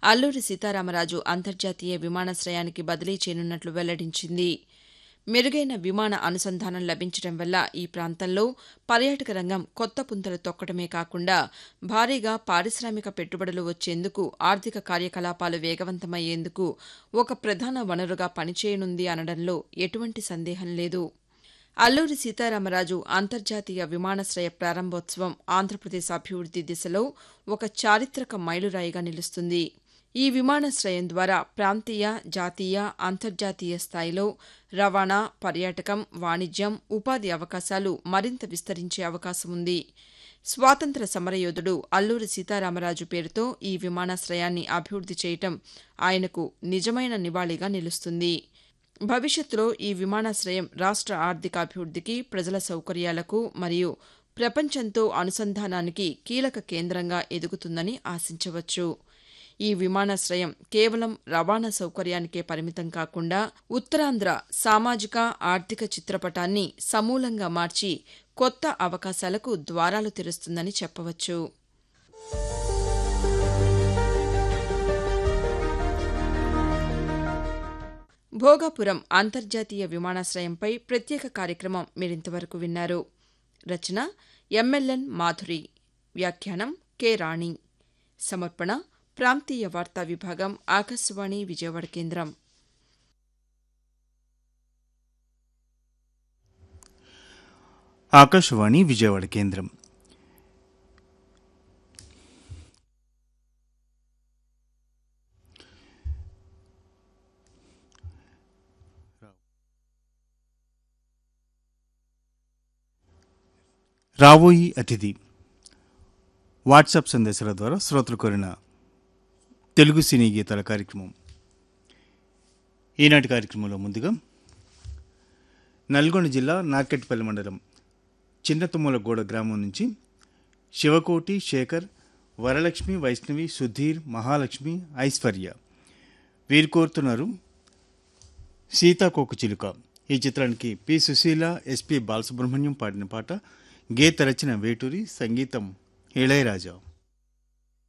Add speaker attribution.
Speaker 1: అల్లూరి సీతారామరాజు అంతర్జాతీయ విమానాశ్రయానికి బదిలీ చేయనున్నట్లు వెల్లడించింది మెరుగైన విమాన అనుసంధానం లభించడం వల్ల ఈ ప్రాంతంలో పర్యాటక రంగం కొత్త పుంతలు తొక్కడమే కాకుండా భారీగా పారిశ్రామిక పెట్టుబడులు వచ్చేందుకు ఆర్థిక కార్యకలాపాలు వేగవంతమయ్యేందుకు ఒక ప్రధాన వనరుగా పనిచేయనుంది అనడంలో ఎటువంటి సందేహం లేదు అల్లూరి సీతారామరాజు అంతర్జాతీయ విమానాశ్రయ ప్రారంభోత్సవం ఆంధ్రప్రదేశ్ అభివృద్ది దిశలో ఒక చారిత్రక మైలురాయిగా నిలుస్తుంది ఈ విమానాశ్రయం ద్వారా ప్రాంతీయ జాతీయ అంతర్జాతీయ స్థాయిలో రవాణా పర్యాటకం వాణిజ్యం ఉపాధి అవకాశాలు మరింత విస్తరించే అవకాశం ఉంది స్వాతంత్ర సమరయోధుడు అల్లూరి సీతారామరాజు పేరుతో ఈ విమానాశ్రయాన్ని అభివృద్ది చేయటం ఆయనకు నిజమైన నివాళిగా నిలుస్తుంది భవిష్యత్తులో ఈ విమానాశ్రయం రాష్ట్ర ఆర్థికాభివృద్ధికి ప్రజల సౌకర్యాలకు మరియు ప్రపంచంతో అనుసంధానానికి కీలక కేంద్రంగా ఎదుగుతుందని ఆశించవచ్చు ఈ విమానాశ్రయం కేవలం రవాణా సౌకర్యానికే పరిమితం కాకుండా ఉత్తరాంధ్ర సామాజిక ఆర్థిక చిత్రపటాన్ని సమూలంగా మార్చి కొత్త అవకాశాలకు ద్వారాలు తెరుస్తుందని చెప్పవచ్చు భోగాపురం అంతర్జాతీయ విమానాశ్రయంపై ప్రత్యేక కార్యక్రమం మీరింతవరకు విన్నారు రచన ఎంఎల్ఎన్ మాధురి వ్యాఖ్యానం కె రాణి సమర్పణ ప్రాంతీయ వార్తా విభాగం ఆకాశవాణి విజయవాడ కేంద్రం
Speaker 2: ఆకాశవాణి విజయవాడ కేంద్రం రాబోయి అతిథి వాట్సాప్ సందేశాల ద్వారా శ్రోతలు కోరిన తెలుగు సినీ గీతాల కార్యక్రమం ఈనాటి కార్యక్రమంలో ముందుగా నల్గొండ జిల్లా నార్కెట్పల్లి మండలం చిన్నతుమ్మలగూడ గ్రామం నుంచి శివకోటి శేఖర్ వరలక్ష్మి వైష్ణవి సుధీర్ మహాలక్ష్మి ఐశ్వర్య వీరు కోరుతున్నారు సీతాకోక చిలుక ఈ చిత్రానికి పి సుశీల ఎస్పి బాలసుబ్రహ్మణ్యం పాడిన పాట గీత రచన వేటూరి సంగీతం ఇళయరాజా